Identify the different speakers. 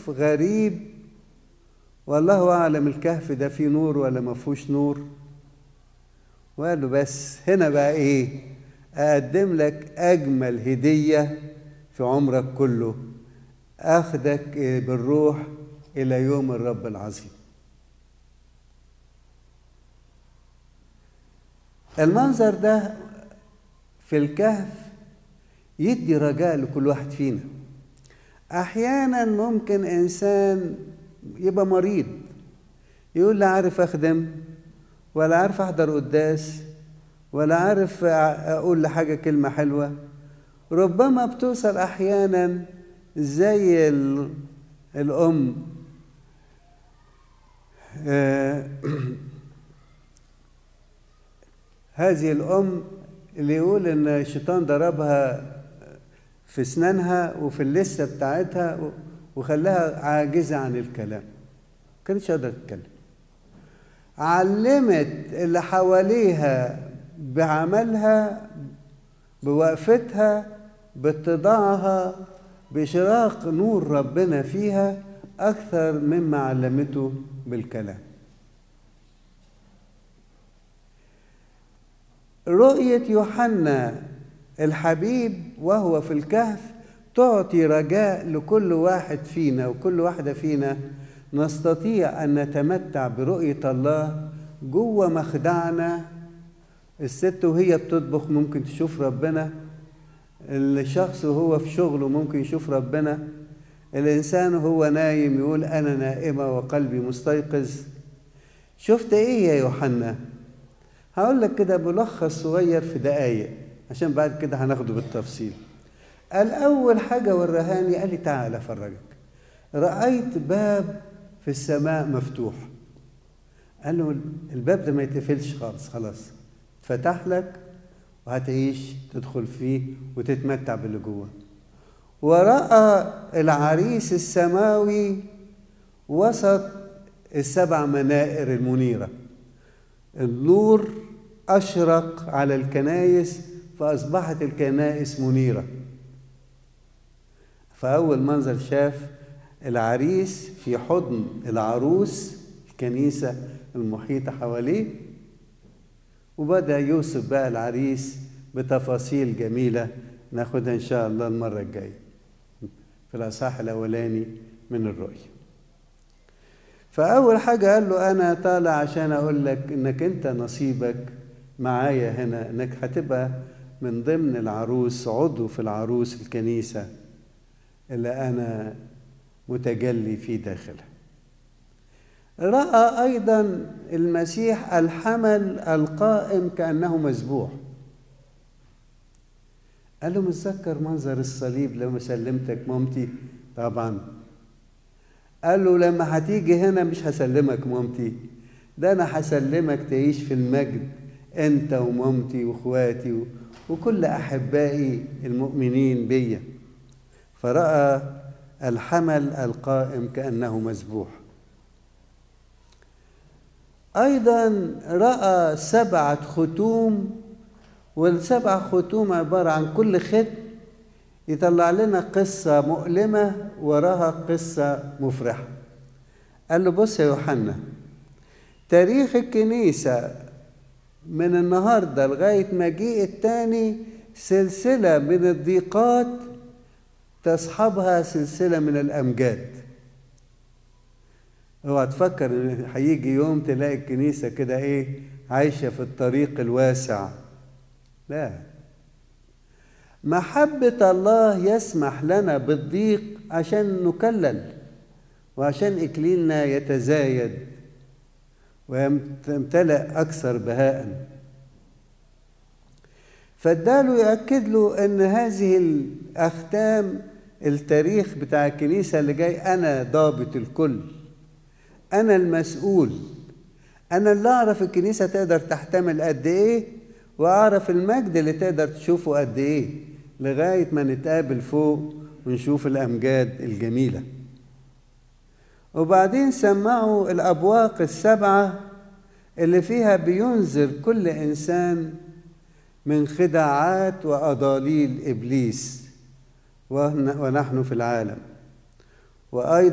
Speaker 1: كهف غريب والله أعلم الكهف ده فيه نور ولا ما فيهوش نور وقال له بس هنا بقى إيه أقدم لك أجمل هدية في عمرك كله أخدك بالروح إلى يوم الرب العظيم المنظر ده في الكهف يدي رجاء لكل واحد فينا احيانا ممكن انسان يبقى مريض يقول لا عارف اخدم ولا عارف احضر قداس ولا عارف اقول لحاجه كلمه حلوه ربما بتوصل احيانا زي الام هذه الام اللي يقول ان الشيطان ضربها في اسنانها وفي اللثه بتاعتها وخلاها عاجزه عن الكلام ما كانتش قادره تتكلم علمت اللي حواليها بعملها بوقفتها باتضاعها بإشراق نور ربنا فيها أكثر مما علمته بالكلام رؤية يوحنا الحبيب وهو في الكهف تعطي رجاء لكل واحد فينا وكل واحدة فينا نستطيع أن نتمتع برؤية الله جوه مخدعنا الست وهي بتطبخ ممكن تشوف ربنا الشخص وهو في شغله ممكن يشوف ربنا الإنسان وهو نايم يقول أنا نائمة وقلبي مستيقظ شفت إيه يا يوحنا هقول لك كده ملخص صغير في دقايق عشان بعد كده هناخده بالتفصيل قال أول حاجة ورهاني قال لي تعالى أفرجك رأيت باب في السماء مفتوح قال له الباب ده ما يتقفلش خالص خلاص فتح لك وهتعيش تدخل فيه وتتمتع باللي جوه ورأى العريس السماوي وسط السبع منائر المنيرة النور أشرق على الكنائس فأصبحت الكنائس منيرة فأول منظر شاف العريس في حضن العروس الكنيسة المحيطة حواليه وبدأ يوصف بقى العريس بتفاصيل جميلة ناخدها إن شاء الله المرة الجاية في الأصحاح الأولاني من الرؤية فأول حاجة قال له أنا طالع عشان أقول لك إنك أنت نصيبك معايا هنا إنك هتبقى من ضمن العروس عضو في العروس الكنيسة اللي أنا متجلي في داخلها رأى أيضا المسيح الحمل القائم كأنه مذبوح قال له متذكر منظر الصليب لما سلمتك مامتي طبعا قال له لما هتيجي هنا مش هسلمك مامتي ده انا هسلمك تعيش في المجد انت ومامتي واخواتي وكل احبائي المؤمنين بيا فراى الحمل القائم كانه مذبوح ايضا راى سبعه ختوم والسبع ختوم عباره عن كل ختم يطلع لنا قصه مؤلمه وراها قصه مفرحه قال له بص يا يوحنا تاريخ الكنيسه من النهارده لغايه مجيء التاني سلسله من الضيقات تصحبها سلسله من الامجاد اوعى تفكر ان هيجي يوم تلاقي الكنيسه كده ايه عايشه في الطريق الواسع لا محبه الله يسمح لنا بالضيق عشان نكلل وعشان اكليلنا يتزايد ويمتلئ اكثر بهاء فاداله ياكد له ان هذه الاختام التاريخ بتاع الكنيسه اللي جاي انا ضابط الكل انا المسؤول انا اللي اعرف الكنيسه تقدر تحتمل قد ايه واعرف المجد اللي تقدر تشوفه قد ايه لغايه ما نتقابل فوق ونشوف الامجاد الجميله وبعدين سمعوا الابواق السبعه اللي فيها بينذر كل انسان من خداعات واضاليل ابليس ونحن في العالم وايضا